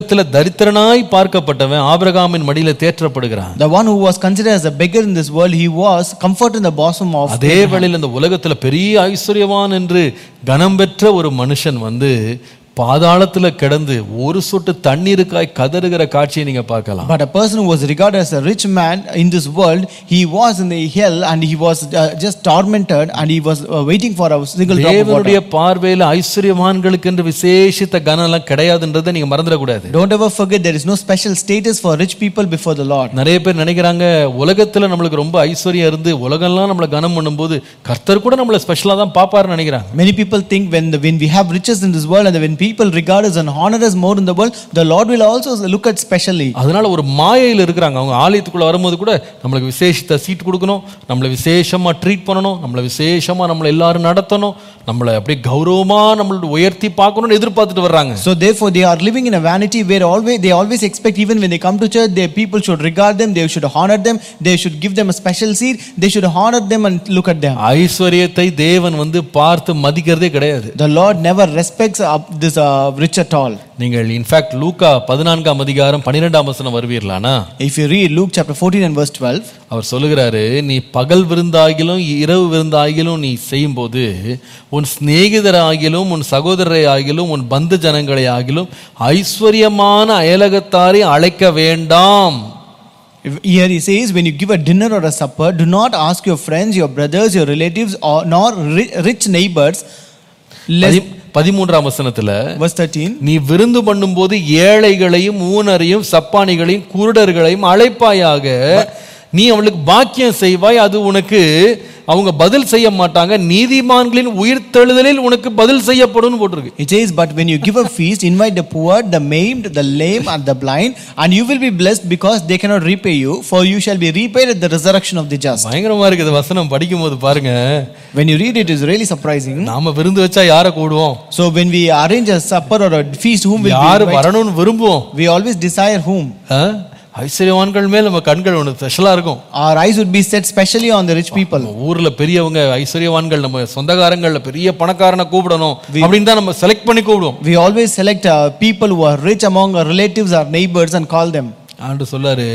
உலகத்துல தரித்திரனாய் பார்க்கப்பட்டவன் ஆபிரகாமின் மடியில தேற்றப்படுகிறான் The one who was considered as a beggar in this world, he was comforted in the bosom of அதே வேளையில் இந்த உலகத்துல பெரிய ஐஸ்வர்யவான் என்று கனம் பெற்ற ஒரு மனுஷன் வந்து பாதாளத்துல கிடந்து ஒரு சொட்டு தண்ணீருக்காய் கதறுகிற காட்சியை நீங்க பார்க்கலாம் But a person who was regarded as a rich man in this world, he was in the hell and he was uh, just tormented and he was uh, waiting for a single drop of water. தேவனுடைய பார்வையில ஐஸ்வர்யவான்களுக்கு என்று விசேஷித்த கனம் எல்லாம் கிடையாதுன்றதை நீங்க மறந்துடக்கூடாது Don't ever forget there is no special status for rich people before the Lord. நிறைய பேர் நினைக்கிறாங்க உலகத்துல நம்மளுக்கு ரொம்ப ஐஸ்வர்யம் இருந்து உலகம்லாம் நம்மளை கனம் பண்ணும்போது கர்த்தர் கூட நம்மளை ஸ்பெஷலா தான் பாப்பாருன்னு நினைக்கிறாங்க Many people think when the, when we have riches in this world and when people regard us and honor us more in the world, the Lord will also look at specially. அதனால ஒரு மாயையில் இருக்கிறாங்க அவங்க ஆலயத்துக்குள்ள வரும்போது கூட நம்மளுக்கு விசேஷத்த seat கொடுக்கணும் நம்மளை விசேஷமா ட்ரீட் பண்ணணும் நம்மளை விசேஷமா நம்மளை எல்லாரும் நடத்தணும் நம்மளை அப்படியே கௌரவமா நம்மளோட உயர்த்தி பார்க்கணும்னு எதிர்பார்த்துட்டு வர்றாங்க So therefore they are living in a vanity where always they always expect even when they come to church, their people should regard them, they should honor them, they should give them a special seat, they should honor them and look at them. ஐஸ்வர்யத்தை தேவன் வந்து பார்த்து மதிக்கிறதே கிடையாது The Lord never respects uh, this uh, rich at all. நீங்கள் in fact Luke பதினான்காம் அதிகாரம் பன்னிரெண்டாம் வசனம் வருவீர்களானா If you read Luke chapter 14 and verse 12, அவர் சொல்லுகிறாரு நீ பகல் விருந்தாகிலும் இரவு விருந்தாகிலும் நீ செய்யும்போது உன் சிநேகிதரை ஆகிலும் உன் சகோதரரை ஆகிலும் உன் பந்து ஜனங்களை ஆகிலும் ஐஸ்வர்யமான அயலகத்தாரை அழைக்க வேண்டாம் if- here he says, when you give a dinner or a supper, do not ask your friends, your brothers, your relatives, or nor ri- rich neighbors. Lest, பதி- பதிமூன்றாம் வசனத்துல verse 13. நீ விருந்து பண்ணும்போது ஏழைகளையும் ஊனரையும் சப்பானிகளையும் குருடர்களையும் அழைப்பாயாக நீ அவளுக்கு பாக்கியம் செய்வாய் அது உனக்கு அவங்க பதில் செய்ய மாட்டாங்க நீதிமான்களின் உயிர்த்தெழுதலில் உனக்கு பதில் செய்யப்படும்னு போட்டிருக்கு It says, But when you give a feast, invite the poor, the maimed, the lame, and the blind, and you will be blessed because they cannot repay you, for you shall be repaid at the resurrection of the just. பயங்கரமா இருக்குது வசனம் படிக்கும் போது பாருங்க When you read it, it is really surprising. நாம விருந்து வச்சா யாரை கூடுவோம் So when we arrange a supper or a feast, whom will we யாரு invite? வரணும்னு விரும்புவோம் We always desire whom. ஆ? ஐஸ்வர்யவான்கள் மேல் நம்ம கண்கள் ஒன்று ஸ்பெஷலா இருக்கும் Our eyes would be set specially on the rich people. நம்ம ஊர்ல பெரியவங்க ஐஸ்வர்யவான்கள் நம்ம சொந்தக்காரங்கள்ல பெரிய பணக்காரனை கூப்பிடணும் அப்படின்னு தான் நம்ம செலக்ட் பண்ணி கூப்பிடுவோம் We always select uh, people who are rich among our relatives, our neighbors, and call them. ஆண்டு சொல்லாரு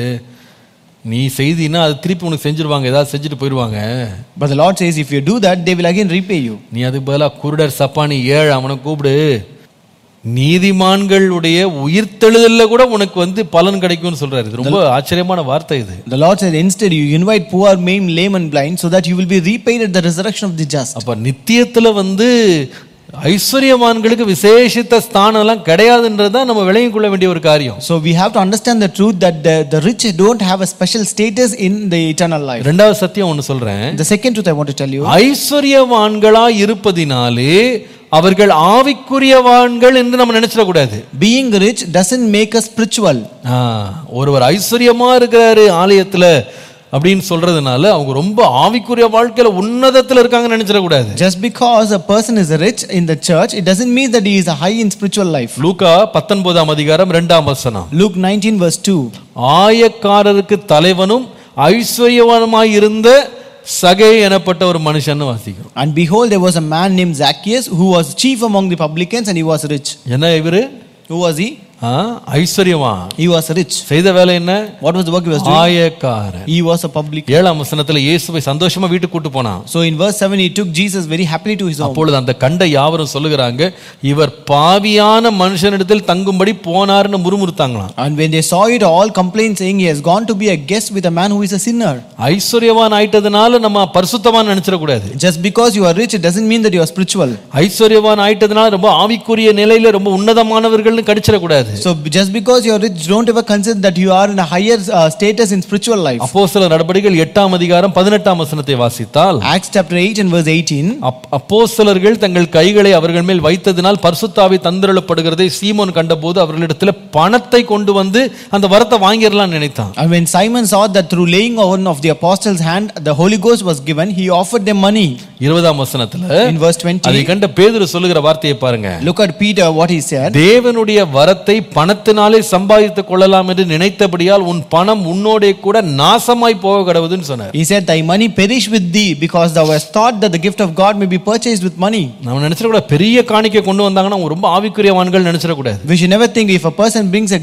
நீ செய்தினா அது திருப்பி உனக்கு செஞ்சிருவாங்க ஏதாவது செஞ்சுட்டு போயிடுவாங்க But the Lord says, if you do that, they will again repay you. நீ அதுக்கு பதிலாக குருடர் சப்பானி ஏழு அவனை கூப்பிடு நீதிமான்களுடைய உயிர்த்தெழுதல்ல கூட உனக்கு வந்து பலன் கிடைக்கும்னு சொல்றாரு இது ரொம்ப ஆச்சரியமான வார்த்தை இது The Lord said, instead, you invite poor, maimed, lame, and blind, so that you will be repaid at the resurrection of the just. அப்ப நித்தியத்துல வந்து ஐஸ்வர்யவான்களுக்கு விசேஷித்த ஸ்தானம் எல்லாம் கிடையாதுன்றது தான் நம்ம விளங்கிக் கொள்ள வேண்டிய ஒரு காரியம் So we have to understand the truth that the, the rich don't have a special status in the eternal life. ரெண்டாவது சத்தியம் ஒன்று சொல்றேன் The second truth I want to tell you ஐஸ்வர்யவான்களா இருப்பதினாலே அவர்கள் ஆவிக்குரியவான்கள் என்று நம்ம நினைச்சிடக்கூடாது being rich doesn't make us spiritual. ஆ, ஒருவர் ஐஸ்வர்யமா இருக்கிறாரு ஆலயத்துல அப்படின்னு சொல்றதுனால அவங்க ரொம்ப ஆவிக்குரிய வாழ்க்கையில உன்னதத்துல இருக்காங்கன்னு நினைச்சிடக்கூடாது Just because a person is rich in the church, it doesn't mean that he is high in spiritual life. லூக்கா பத்தொன்பதாம் அதிகாரம் ரெண்டாம் வசனம் Luke 19, verse 2. ஆயக்காரருக்கு தலைவனும் ஐஸ்வர்யவானுமாய் இருந்த சகை எனப்பட்ட ஒரு மனுஷன் வாசிக்கிறோம் And behold, there was a man named Zacchaeus who was chief among the publicans and he was rich. என்ன இவரு Who was he? ஆ, ஐஸ்வர்யவான் He was rich. செய்த வேலை என்ன What was the work he was doing? ஆயக்காரன் He was a publican. ஏழாம் வசனத்துல இயேசுவை சந்தோஷமா வீட்டுக்கு கூட்டு போனான் So in verse 7, he took Jesus very happily to his home. அப்பொழுது அந்த கண்ட யாவரும் சொல்லுகிறாங்க இவர் பாவியான மனுஷனிடத்தில் தங்கும்படி போனார்னு முறுமுறுத்தாங்களாம் And when they saw it, all complained, saying, He has gone to be a guest with a man who is a sinner. ஐஸ்வர்யவான் ஆயிட்டதுனால நம்ம பரிசுத்தவான் நினைச்சிடக்கூடாது Just because you are rich, it doesn't mean that you are spiritual. ஐஸ்வர்யவான் ஆயிட்டதுனால ரொம்ப ஆவிக்குரிய நிலையில ரொம்ப உன்னதமானவர்கள்னு கடிச்சிடக்கூடாது So just because you are rich, don't ever consider that you are in a higher uh, status in spiritual life. அப்போ சில நடவடிக்கைகள் எட்டாம் அதிகாரம் பதினெட்டாம் wசனத்தை வாசித்தால் Acts chapter 8 and verse 18. அப்- அப்போஸ்தலர்கள் தங்கள் கைகளை அவர்கள் மேல் வைத்ததினால் பரிசுத்தாவி தந்திரப்படுகிறதை சீமோன் கண்டபோது அவர்களிடத்துல பணத்தை கொண்டு வந்து அந்த வரத்தை வாங்கிடலாம்னு நினைத்தான் And when Simon saw that through laying on of the apostles' hand, the Holy Ghost was given, he offered them money. இருபதாம் வசனத்துல In verse 20, அதை கண்ட பேதுரு சொல்லுகிற வார்த்தையை பாருங்க look at Peter, what he said. தேவனுடைய வரத்தை பணத்தினாலே சம்பாதித்துக் கொள்ளலாம் என்று நினைத்தபடியால் உன் பணம் உன்னோடே கூட நாசமாய் போக கடவுதுன்னு சொன்னார் He said, Thy money perish with thee, because thou hast thought that the gift of God may be purchased with money. நம்ம நினைச்சிடக்கூடாது பெரிய காணிக்கை கொண்டு வந்தாங்கன்னா அவங்க ரொம்ப ஆவிக்குரியவான்கள் நினைச்சிடக்கூடாது We should never think if a person brings a